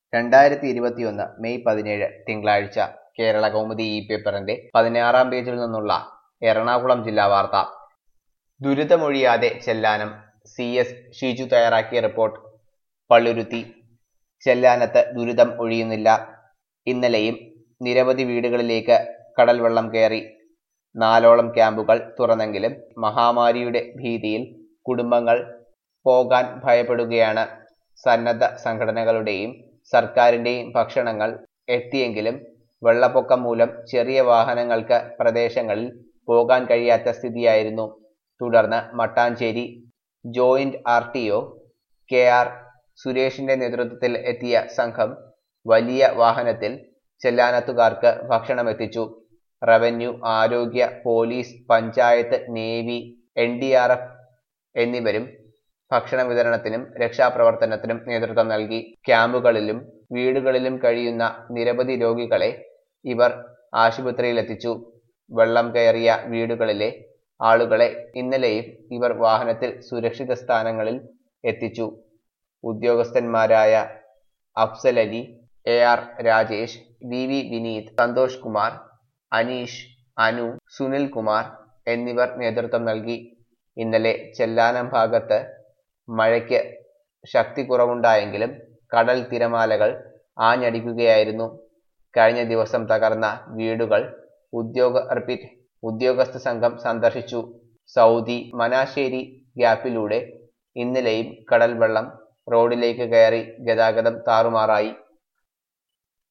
രണ്ടായിരത്തി ഇരുപത്തിയൊന്ന് മെയ് പതിനേഴ് തിങ്കളാഴ്ച കേരള കൗമുദി ഇ പേപ്പറിന്റെ പതിനാറാം പേജിൽ നിന്നുള്ള എറണാകുളം ജില്ലാ വാർത്ത ദുരിതമൊഴിയാതെ ചെല്ലാനം സി എസ് ഷീജു തയ്യാറാക്കിയ റിപ്പോർട്ട് പള്ളുരുത്തി ചെല്ലാനത്ത് ദുരിതം ഒഴിയുന്നില്ല ഇന്നലെയും നിരവധി വീടുകളിലേക്ക് കടൽ വെള്ളം കയറി നാലോളം ക്യാമ്പുകൾ തുറന്നെങ്കിലും മഹാമാരിയുടെ ഭീതിയിൽ കുടുംബങ്ങൾ പോകാൻ ഭയപ്പെടുകയാണ് സന്നദ്ധ സംഘടനകളുടെയും സർക്കാരിന്റെയും ഭക്ഷണങ്ങൾ എത്തിയെങ്കിലും വെള്ളപ്പൊക്കം മൂലം ചെറിയ വാഹനങ്ങൾക്ക് പ്രദേശങ്ങളിൽ പോകാൻ കഴിയാത്ത സ്ഥിതിയായിരുന്നു തുടർന്ന് Mattancherry joint R T O K R സുരേഷിന്റെ നേതൃത്വത്തിൽ എത്തിയ സംഘം വലിയ വാഹനത്തിൽ ചെല്ലാനത്തുകാർക്ക് ഭക്ഷണം എത്തിച്ചു റവന്യൂ ആരോഗ്യ police panchayat navy N D R F എന്നിവരും ഭക്ഷണ വിതരണത്തിനും രക്ഷാപ്രവർത്തനത്തിനും നേതൃത്വം നൽകി ക്യാമ്പുകളിലും വീടുകളിലും കഴിയുന്ന നിരവധി രോഗികളെ ഇവർ ആശുപത്രിയിലെത്തിച്ചു വെള്ളം കയറിയ വീടുകളിലെ ആളുകളെ ഇന്നലെയും ഇവർ വാഹനത്തിൽ സുരക്ഷിത സ്ഥാനങ്ങളിൽ എത്തിച്ചു ഉദ്യോഗസ്ഥന്മാരായ Afsal Ali A R Rajesh V V Vineeth Santhosh Kumar Aneesh Anu Sunil Kumar എന്നിവർ നേതൃത്വം നൽകി ഇന്നലെ ചെല്ലാനം ഭാഗത്ത് മഴയ്ക്ക് ശക്തി കുറവുണ്ടായെങ്കിലും കടൽ തിരമാലകൾ ആഞ്ഞടിക്കുകയായിരുന്നു കഴിഞ്ഞ ദിവസം തകർന്ന വീടുകൾ ഉദ്യോഗ റിപ്പീറ്റ് ഉദ്യോഗസ്ഥ സംഘം സന്ദർശിച്ചു സൗദി മനാശ്ശേരി ഗ്യാപ്പിലൂടെ ഇന്നലെയും കടൽ വെള്ളം റോഡിലേക്ക് കയറി ഗതാഗതം താറുമാറായി